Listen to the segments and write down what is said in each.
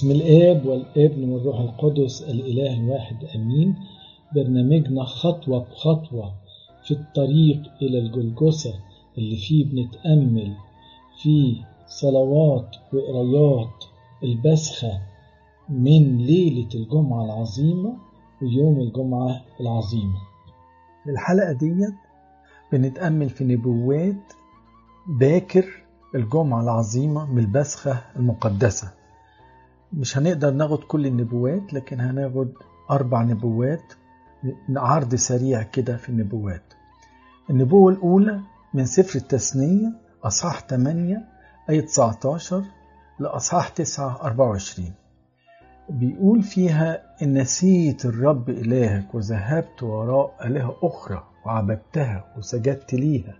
بسم الآب والابن والروح القدس الإله الواحد أمين برنامجنا خطوة بخطوة في الطريق إلى الجلجسة اللي فيه بنتأمل في صلوات وقرايات البسخة من ليلة الجمعة العظيمة ويوم الجمعة العظيمة في الحلقة ديت بنتأمل في نبوات باكر الجمعة العظيمة من البسخة المقدسة مش هنقدر ناخد كل النبوات لكن هناخد أربع نبوات عرض سريع كده في النبوات النبوة الأولى من سفر التثنية أصحاح 8 آية 19 لأصحاح 9 24 بيقول فيها إن نسيت الرب إلهك وذهبت وراء آلهة أخرى وعبدتها وسجدت ليها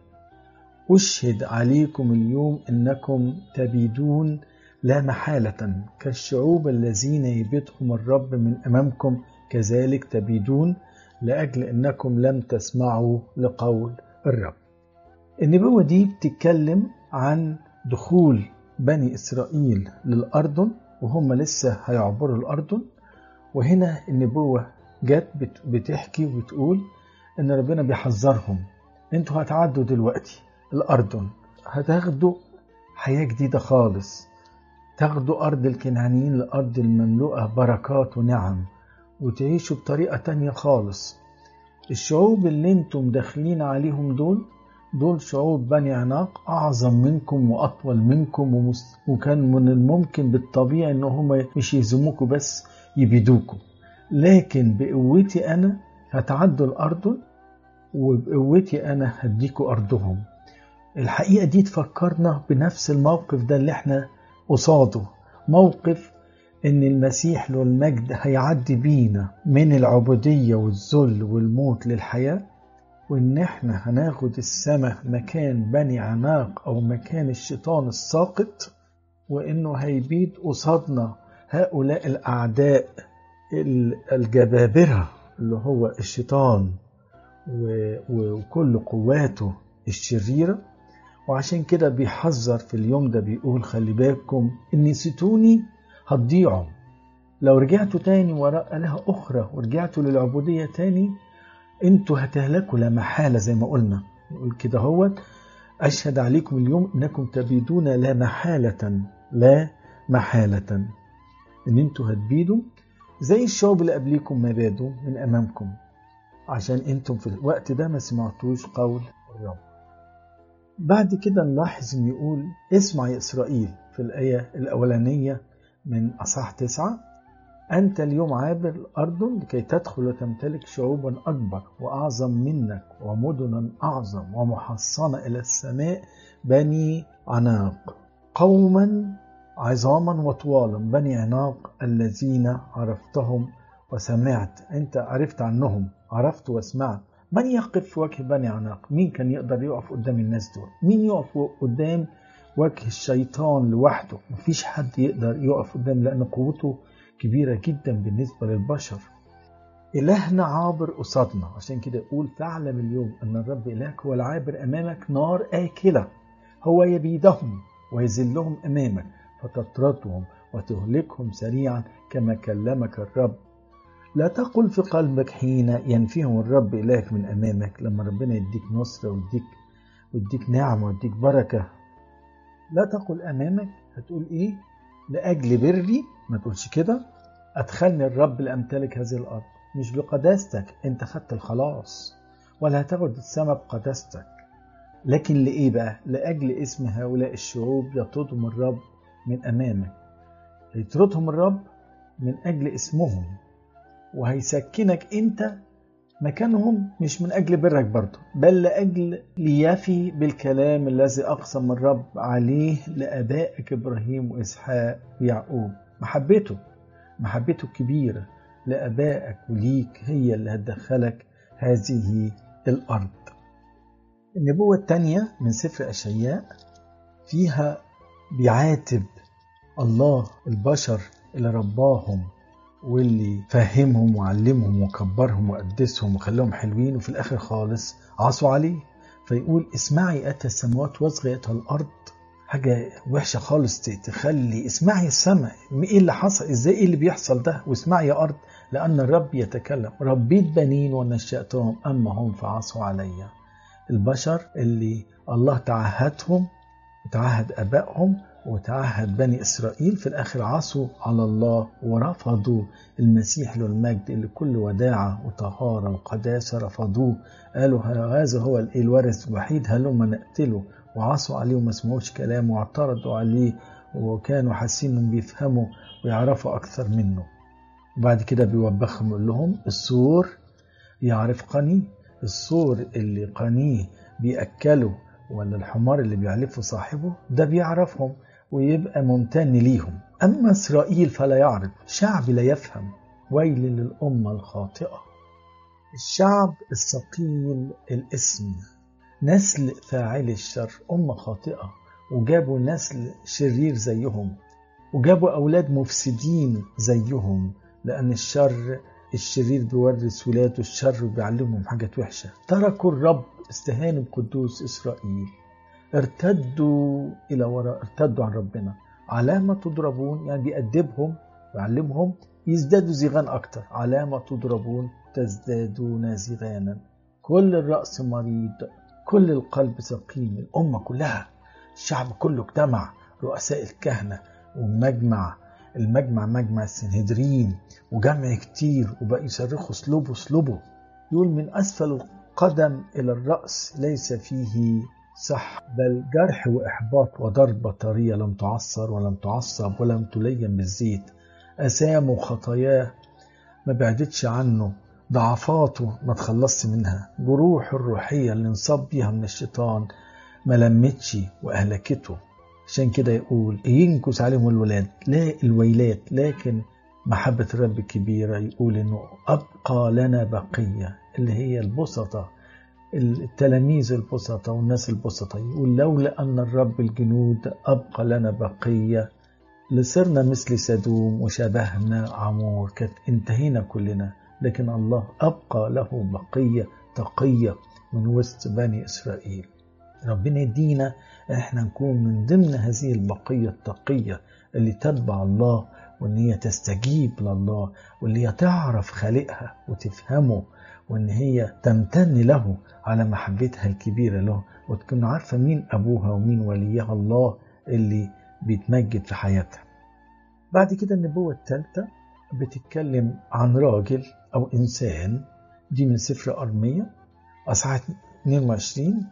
أشهد عليكم اليوم إنكم تبيدون لا محالة كالشعوب الذين يبيدهم الرب من أمامكم كذلك تبيدون لأجل أنكم لم تسمعوا لقول الرب النبوة دي بتتكلم عن دخول بني إسرائيل للأردن وهم لسه هيعبروا الأردن وهنا النبوة جت بتحكي وبتقول إن ربنا بيحذرهم انتوا هتعدوا دلوقتي الأردن هتاخدوا حياة جديدة خالص تاخدوا أرض الكنعانيين لأرض المملوءة بركات ونعم وتعيشوا بطريقة تانية خالص الشعوب اللي انتم داخلين عليهم دول دول شعوب بني عناق أعظم منكم وأطول منكم ومس... وكان من الممكن بالطبيعي إن هم مش يهزموكوا بس يبيدوكوا لكن بقوتي أنا هتعدوا الأردن وبقوتي أنا هديكوا أرضهم الحقيقة دي تفكرنا بنفس الموقف ده اللي احنا قصاده موقف ان المسيح له المجد هيعدي بينا من العبودية والذل والموت للحياة وان احنا هناخد السماء مكان بني عناق او مكان الشيطان الساقط وانه هيبيد قصادنا هؤلاء الاعداء الجبابرة اللي هو الشيطان وكل قواته الشريره وعشان كده بيحذر في اليوم ده بيقول خلي بالكم ان نسيتوني هتضيعوا لو رجعتوا تاني وراء آلهة أخرى ورجعتوا للعبودية تاني انتوا هتهلكوا لا محالة زي ما قلنا يقول كده هو أشهد عليكم اليوم إنكم تبيدون لا محالة لا محالة إن انتوا هتبيدوا زي الشعوب اللي قبليكم ما بادوا من أمامكم عشان انتم في الوقت ده ما سمعتوش قول الرب بعد كده نلاحظ ان يقول اسمع يا اسرائيل في الايه الاولانيه من اصحاح تسعة انت اليوم عابر الاردن لكي تدخل وتمتلك شعوبا اكبر واعظم منك ومدنا اعظم ومحصنه الى السماء بني عناق قوما عظاما وطوالا بني عناق الذين عرفتهم وسمعت انت عرفت عنهم عرفت وسمعت من يقف في وجه بني عناق مين كان يقدر يقف قدام الناس دول مين يقف قدام وجه الشيطان لوحده مفيش حد يقدر يقف قدام لأن قوته كبيرة جدا بالنسبة للبشر إلهنا عابر قصادنا عشان كده يقول فاعلم اليوم أن الرب إلهك هو العابر أمامك نار آكلة هو يبيدهم ويذلهم أمامك فتطردهم وتهلكهم سريعا كما كلمك الرب لا تقل في قلبك حين ينفيهم الرب إلهك من أمامك لما ربنا يديك نصرة ويديك ويديك نعمة ويديك بركة لا تقل أمامك هتقول إيه لأجل بري ما تقولش كده أدخلني الرب لأمتلك هذه الأرض مش بقداستك أنت خدت الخلاص ولا هتاخد السماء بقداستك لكن لإيه بقى لأجل اسم هؤلاء الشعوب يطردهم الرب من أمامك يطردهم الرب من أجل اسمهم وهيسكنك انت مكانهم مش من اجل برك برضه بل لاجل ليفي بالكلام الذي اقسم الرب عليه لابائك ابراهيم واسحاق ويعقوب محبته محبته الكبيره لابائك وليك هي اللي هتدخلك هذه الارض النبوه الثانيه من سفر اشعياء فيها بيعاتب الله البشر اللي رباهم واللي فهمهم وعلمهم وكبرهم وقدسهم وخلاهم حلوين وفي الاخر خالص عصوا عليه فيقول اسمعي اتى السماوات واصغي اتى الارض حاجة وحشة خالص تخلي اسمعي السماء ايه اللي حصل ازاي ايه اللي بيحصل ده واسمعي يا ارض لان الرب يتكلم ربيت بنين ونشأتهم اما هم فعصوا علي البشر اللي الله تعهدهم وتعهد ابائهم وتعهد بني اسرائيل في الاخر عصوا على الله ورفضوا المسيح له المجد اللي كل وداعه وطهاره وقداسه رفضوه قالوا هذا هو الوارث الوحيد هلما نقتله وعصوا عليه وما سمعوش كلامه واعترضوا عليه وكانوا حاسين انهم بيفهموا ويعرفوا اكثر منه وبعد كده بيوبخهم يقول لهم السور يعرف قني السور اللي قنيه بيأكله ولا الحمار اللي بيعلفه صاحبه ده بيعرفهم ويبقى ممتن ليهم أما إسرائيل فلا يعرف شعب لا يفهم ويل للأمة الخاطئة الشعب الثقيل الاسم نسل فاعل الشر أمة خاطئة وجابوا نسل شرير زيهم وجابوا أولاد مفسدين زيهم لأن الشر الشرير بيورث ولاده الشر وبيعلمهم حاجات وحشة تركوا الرب استهانوا بقدوس إسرائيل ارتدوا إلى وراء ارتدوا عن ربنا علامة تضربون يعني بيأدبهم ويعلمهم يزدادوا زيغان أكتر علامة تضربون تزدادون زيغانا كل الرأس مريض كل القلب سقيم الأمة كلها الشعب كله اجتمع رؤساء الكهنة والمجمع المجمع مجمع السنهدرين وجمع كتير وبقى يصرخوا اسلبوا اسلبوا يقول من أسفل القدم إلى الرأس ليس فيه صح بل جرح وإحباط وضربة طرية لم تعصر ولم تعصب ولم تلين بالزيت أسام وخطاياه ما بعدتش عنه ضعفاته ما تخلصش منها جروح الروحية اللي انصاب بيها من الشيطان ما لمتش وأهلكته عشان كده يقول ينكس عليهم الولاد لا الويلات لكن محبة الرب كبيرة يقول إنه أبقى لنا بقية اللي هي البسطة التلاميذ البسطة والناس البسطة يقول لولا أن الرب الجنود أبقى لنا بقية لصرنا مثل سدوم وشبهنا عمور كانت انتهينا كلنا لكن الله أبقى له بقية تقية من وسط بني إسرائيل ربنا يدينا احنا نكون من ضمن هذه البقية التقية اللي تتبع الله وان هي تستجيب لله واللي هي تعرف خالقها وتفهمه وان هي تمتن له على محبتها الكبيرة له وتكون عارفة مين أبوها ومين وليها الله اللي بيتمجد في حياتها بعد كده النبوة الثالثة بتتكلم عن راجل أو إنسان دي من سفر أرمية أصحاح 22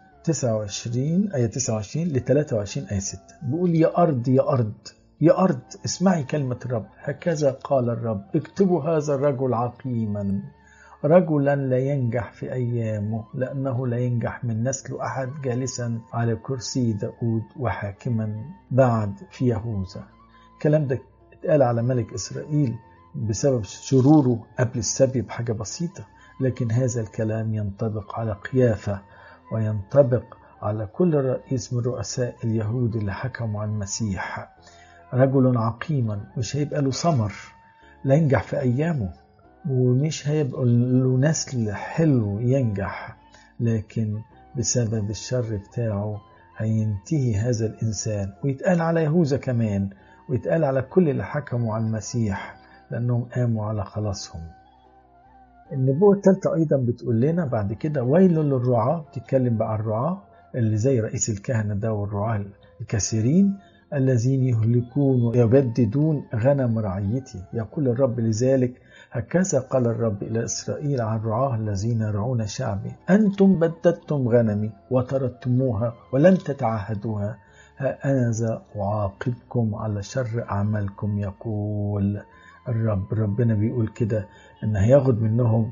29 آية 29 ل 23 آية 6 بيقول يا أرض يا أرض يا أرض اسمعي كلمة الرب هكذا قال الرب اكتبوا هذا الرجل عقيما رجلا لا ينجح في أيامه لأنه لا ينجح من نسل أحد جالسا على كرسي داود وحاكما بعد في يهوذا الكلام ده اتقال على ملك إسرائيل بسبب شروره قبل السبي بحاجة بسيطة لكن هذا الكلام ينطبق على قيافة وينطبق على كل رئيس من رؤساء اليهود اللي حكموا عن المسيح رجل عقيما مش هيبقى له ثمر لا ينجح في أيامه ومش هيبقى له نسل حلو ينجح لكن بسبب الشر بتاعه هينتهي هذا الإنسان ويتقال على يهوذا كمان ويتقال على كل اللي حكموا عن المسيح لأنهم قاموا على خلاصهم النبوة الثالثة أيضا بتقول لنا بعد كده ويل للرعاة بتتكلم بقى عن الرعاة اللي زي رئيس الكهنة ده والرعاة الكثيرين الذين يهلكون ويبددون غنم رعيتي يقول الرب لذلك هكذا قال الرب إلى إسرائيل عن رعاه الذين يرعون شعبي أنتم بددتم غنمي وطردتموها ولم تتعهدوها ها أنا ذا أعاقبكم على شر أعمالكم يقول الرب ربنا بيقول كده إن هياخد منهم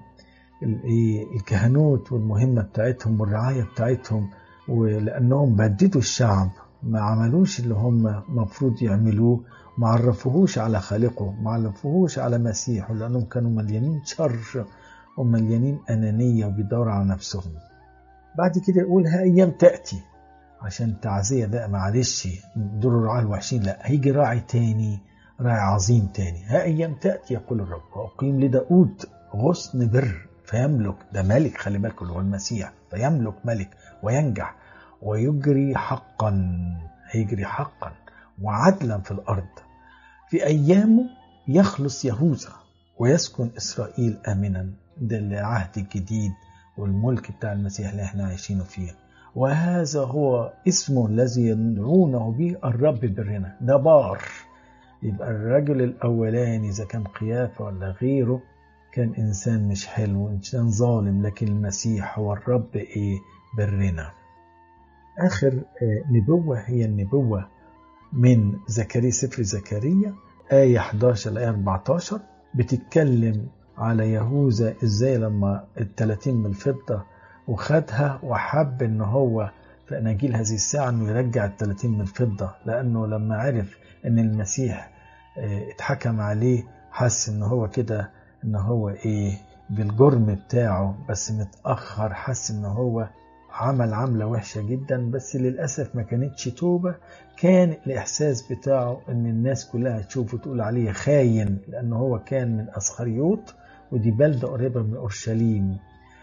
الكهنوت والمهمة بتاعتهم والرعاية بتاعتهم ولأنهم بددوا الشعب ما عملوش اللي هم مفروض يعملوه ما عرفوهوش على خالقه ما عرفوهوش على مسيحه لأنهم كانوا مليانين شر ومليانين أنانية وبيدوروا على نفسهم بعد كده يقول ها أيام تأتي عشان تعزية بقى معلش دول الرعاة الوحشين لا هيجي راعي تاني راعي عظيم تاني ها أيام تأتي يقول الرب وأقيم لداود غصن بر فيملك ده ملك خلي بالكم اللي هو المسيح فيملك ملك وينجح ويجري حقا هيجري حقا وعدلا في الأرض في أيامه يخلص يهوذا ويسكن إسرائيل آمنا ده العهد الجديد والملك بتاع المسيح اللي احنا عايشينه فيه وهذا هو اسمه الذي يدعونه به الرب برنا ده بار يبقى الرجل الأولاني إذا كان قيافة ولا غيره كان إنسان مش حلو إنسان ظالم لكن المسيح هو الرب إيه برنا آخر نبوة هي النبوة من زكريا سفر زكريا آية 11 لآية 14 بتتكلم على يهوذا إزاي لما التلاتين من الفضة وخدها وحب إن هو في أناجيل هذه الساعة إنه يرجع التلاتين من الفضة لأنه لما عرف إن المسيح اتحكم عليه حس إن هو كده إن هو إيه بالجرم بتاعه بس متأخر حس إن هو عمل عملة وحشة جدا بس للأسف ما كانتش توبة كان الإحساس بتاعه إن الناس كلها تشوفه تقول عليه خاين لأنه هو كان من أسخريوط ودي بلدة قريبة من أورشليم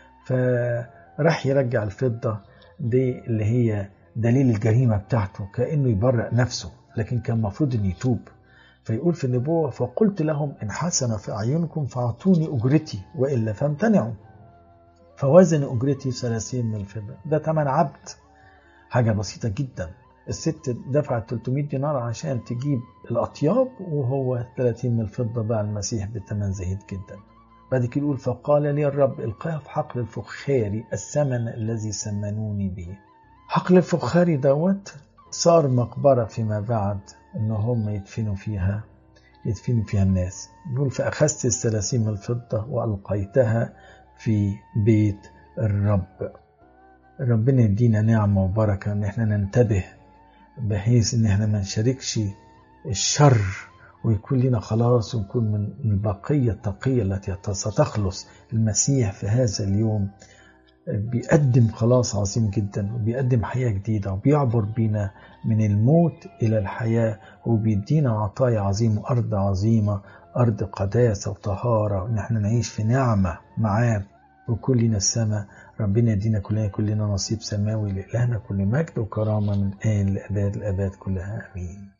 فراح يرجع الفضة دي اللي هي دليل الجريمة بتاعته كأنه يبرأ نفسه لكن كان المفروض إنه يتوب فيقول في النبوة فقلت لهم إن حسن في أعينكم فأعطوني أجرتي وإلا فامتنعوا فوزن أجرتي ثلاثين من الفضة ده تمن عبد حاجة بسيطة جدا الست دفعت 300 دينار عشان تجيب الأطياب وهو 30 من الفضة باع المسيح بثمن زهيد جدا بعد كده يقول فقال لي الرب القاه في حقل الفخاري الثمن الذي سمنوني به حقل الفخاري دوت صار مقبرة فيما بعد إن هم يدفنوا فيها يدفنوا فيها الناس يقول فأخذت الثلاثين من الفضة وألقيتها في بيت الرب ربنا يدينا نعمة وبركة إن احنا ننتبه بحيث إن احنا ما نشاركش الشر ويكون لنا خلاص ونكون من البقية التقية التي ستخلص المسيح في هذا اليوم بيقدم خلاص عظيم جدا وبيقدم حياة جديدة وبيعبر بينا من الموت إلى الحياة وبيدينا عطايا عظيمة أرض عظيمة أرض قداسة وطهارة وإن احنا نعيش في نعمة معاه وكل لنا السماء ربنا يدينا كلنا كلنا نصيب سماوي لإلهنا كل مجد وكرامة من آن لأباد الأباد كلها أمين